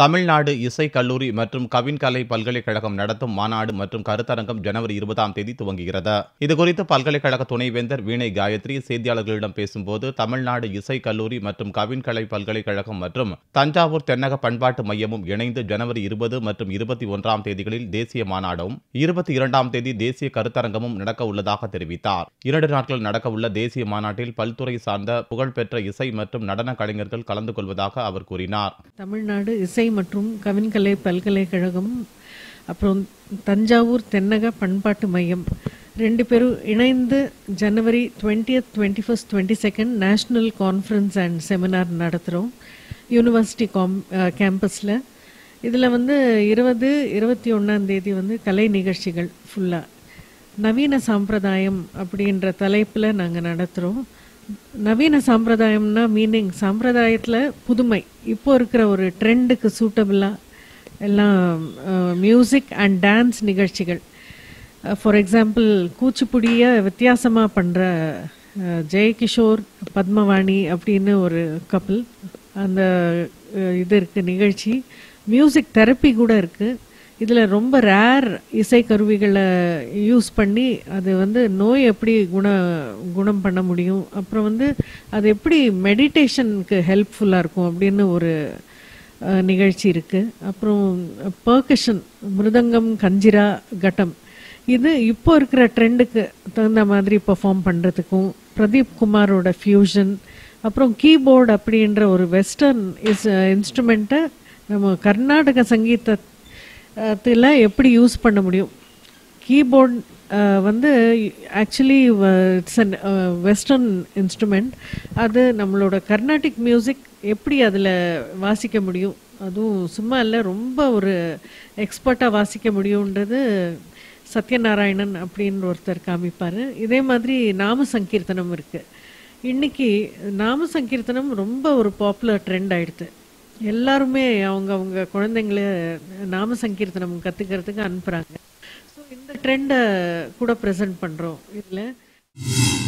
தமிழ்நாடு இசை கல்லூரி மற்றும் கவின்கலை பல்கலைக்கழகம் நடத்தும் மாநாடு மற்றும் கருத்தரங்கம் ஜனவரி இருபதாம் தேதி துவங்குகிறது இதுகுறித்து பல்கலைக்கழக துணைவேந்தர் வீணை காயத்ரி செய்தியாளர்களிடம் பேசும்போது தமிழ்நாடு இசை கல்லூரி மற்றும் கவின்கலை பல்கலைக்கழகம் மற்றும் தஞ்சாவூர் தென்னக பண்பாட்டு மையமும் இணைந்து ஜனவரி இருபது மற்றும் இருபத்தி ஒன்றாம் தேதிகளில் தேசிய மாநாடும் இருபத்தி இரண்டாம் தேதி தேசிய கருத்தரங்கமும் நடக்க உள்ளதாக தெரிவித்தார் இரண்டு நாட்கள் நடக்க உள்ள தேசிய மாநாட்டில் பல்துறை சார்ந்த புகழ்பெற்ற இசை மற்றும் நடன கலைஞர்கள் கலந்து கொள்வதாக அவர் கூறினார் தமிழ்நாடு இசை மற்றும் கவின்கலை பல்கலைக்கழகம் அப்புறம் தஞ்சாவூர் தென்னக பண்பாட்டு மையம் ரெண்டு பேரும் இணைந்து January twentieth twenty first twenty second national conference and seminar நடத்துகிறோம் யூனிவர்சிட்டி காம் கேம்பஸில் இதில் வந்து இருபது இருபத்தி ஒன்றாம் தேதி வந்து கலை நிகழ்ச்சிகள் ஃபுல்லாக நவீன சாம்பிரதாயம் அப்படின்ற தலைப்பில் நாங்கள் நடத்துகிறோம் நவீன சாம்பிரதாயம்னா மீனிங் சாம்பிரதாயத்தில் புதுமை இப்போ இருக்கிற ஒரு ட்ரெண்டுக்கு சூட்டபிளாக எல்லாம் மியூசிக் அண்ட் டான்ஸ் நிகழ்ச்சிகள் ஃபார் எக்ஸாம்பிள் கூச்சிப்புடியை வித்தியாசமாக பண்ணுற ஜெயகிஷோர் பத்மவாணி அப்படின்னு ஒரு கப்பல் அந்த அஹ், இது இருக்குது நிகழ்ச்சி மியூசிக் தெரப்பி கூட இருக்குது இதில் ரொம்ப ரேர் இசை கருவிகளை யூஸ் பண்ணி அது வந்து நோய் எப்படி குண குணம் பண்ண முடியும் அப்புறம் வந்து அது எப்படி மெடிடேஷனுக்கு ஹெல்ப்ஃபுல்லாக இருக்கும் அப்படின்னு ஒரு அஹ், நிகழ்ச்சி இருக்குது அப்புறம் பர்கஷன் மிருதங்கம் கஞ்சிரா கட்டம் இது இப்போ இருக்கிற ட்ரெண்டுக்கு தகுந்த மாதிரி பெர்ஃபார்ம் பண்ணுறதுக்கும் பிரதீப் குமாரோட ஃபியூஷன் அப்புறம் கீபோர்டு அப்படின்ற ஒரு வெஸ்டர்ன் இஸ் இன்ஸ்ட்ருமெண்ட்டை நம்ம கர்நாடக சங்கீதத்தில் எப்படி யூஸ் பண்ண முடியும் கீபோர்ட் வந்து actually it's an western instrument அது நம்மளோட கர்நாடிக் மியூசிக் எப்படி அதில் வாசிக்க முடியும் அதுவும் சும்மா இல்லை ரொம்ப ஒரு எக்ஸ்பர்ட்டாக வாசிக்க முடியுன்றது சத்யநாராயணன் அப்படின்னு ஒருத்தர் காமிப்பார் இதே மாதிரி நாம சங்கீர்த்தனம் இருக்குது இன்னைக்கு நாம சங்கீர்த்தனம் ரொம்ப ஒரு பாப்புலர் ட்ரெண்ட் ஆயிடுது எல்லாருமே அவங்க அவங்க குழந்தைங்கள நாம சங்கீர்த்தனம் கற்றுக்கிறதுக்கு அனுப்புகிறாங்க ஸோ இந்த ட்ரெண்டை கூட ப்ரெசென்ட் பண்ணுறோம் இதில்